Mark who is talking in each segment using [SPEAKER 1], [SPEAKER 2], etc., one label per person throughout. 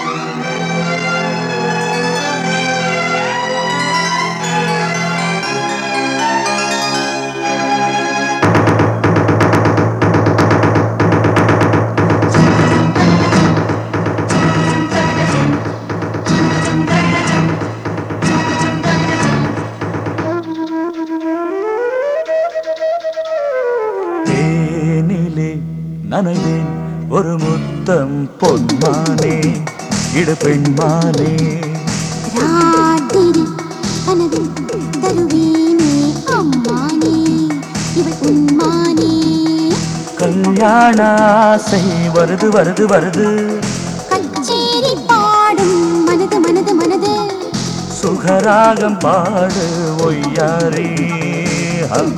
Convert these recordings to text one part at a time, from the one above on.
[SPEAKER 1] தேனிலே நனைவேன் ஒரு முத்தம் பொன்மானே இடு பெண்மானே
[SPEAKER 2] ராத்திரி கனவில் தருவேனே அம்மானே இவள் உன்மானே
[SPEAKER 1] கல்யாண ஆசை வருது வருது வருது
[SPEAKER 2] கச்சேரி பாடும் மனது மனது மனது
[SPEAKER 1] சுகராகம் பாடு ஒய்யாரே ஹம்.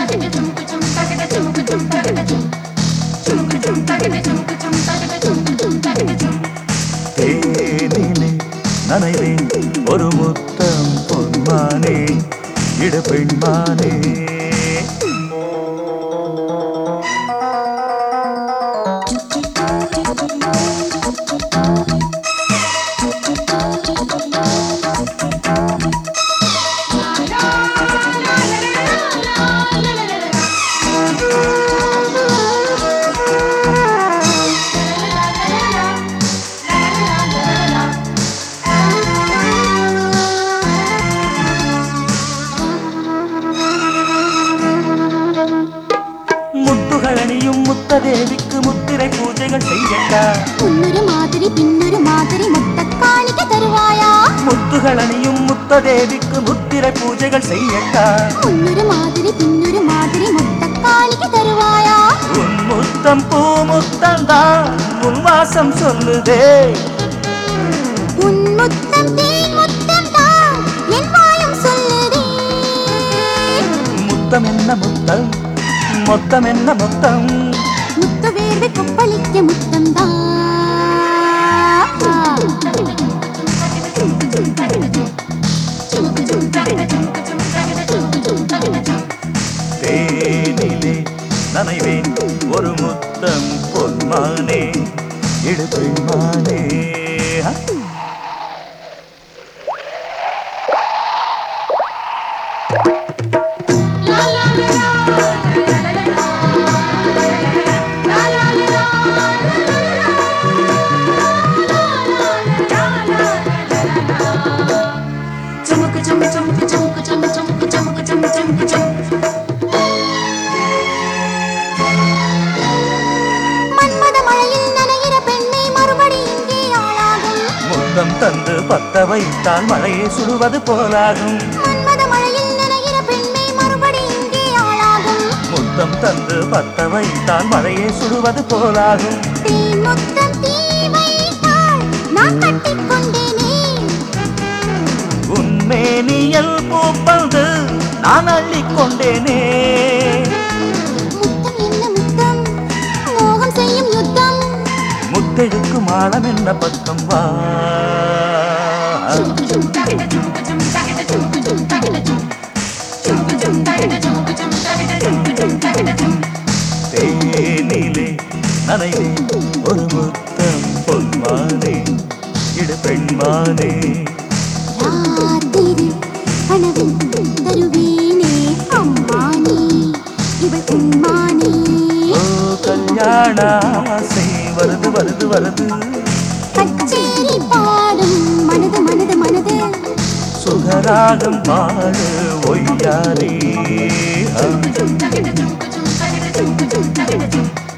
[SPEAKER 1] தேனிலே நனைவேன் ஒரு முத்தம் பொன்மானே இடு பெண்மானே முத்துகளணியும் முத்ததேவிக்கு முத்திரை பூஜைகள் செய்யட்டா
[SPEAKER 2] முன்னொரு மாதிரி பின்னொரு மாதிரி முத்த காணிக்க தருவாயா
[SPEAKER 1] முத்துகளணியும் முத்ததேவிக்கு முத்திரை பூஜைகள் செய்யட்டா
[SPEAKER 2] முன்னொரு மாதிரி பின்னொரு மாதிரி முத்த காணிக்க தருவாயா
[SPEAKER 1] உன் முத்தம் பூ முத்தம் தான் உன் வாசம் சொல்லுதே
[SPEAKER 2] உன் முத்தம் தேன் முத்தம் தான் என் வாயும் சொல்லுதே
[SPEAKER 1] முத்தம் என்ன முத்தம் மொத்தம் என்ன மொத்தம்
[SPEAKER 2] முத்த வேர்வை கொப்பளிக்க முத்தம் தான்
[SPEAKER 1] தேனிலே நனைவேன் ஒரு முத்தம் பொன்மானே இடு பெண்மானே ஹ!
[SPEAKER 2] மன்மத மழையில் நனைகிற பெண்ணை மறுபடி இங்கே ஆளாகும்
[SPEAKER 1] முத்தம் தந்து பத்த வைத்தால் மழையை சுடுவது போலாகும்
[SPEAKER 2] மன்மத மழையில் நனைகிற பெண்ணை மறுபடி இங்கே ஆளாகும்
[SPEAKER 1] முத்தம் தந்து பத்த வைத்தால் மழையை சுடுவது போலாகும்
[SPEAKER 2] தேன் முத்தம் தீ வைத்தாள் நான் கட்டிக்கொண்டேனே
[SPEAKER 1] உன்மேனியல் பூப்பந்து நான் அள்ளிக்கொண்டேனே
[SPEAKER 2] முத்தம் என்ன முத்தம் மோகம் செய்யும் யுத்தம்
[SPEAKER 1] முத்தெடுக்கும் மாடம் என்ன பக்கம் வா தேனிலே நனைவே ஒரு முத்தம் பொன்மானே இடு பெண்மானே
[SPEAKER 2] ராத்திரி கனவில் தருவேனே அம்மானே இவள் உம்மானே
[SPEAKER 1] ஓ கல்யாண ஆசை வருது வருது வருது
[SPEAKER 2] கச்சேரி பாடும் மனது மனது மனது
[SPEAKER 1] சுகராகம் பாடு ஒய்யாரே ஆ.
[SPEAKER 2] Thank you.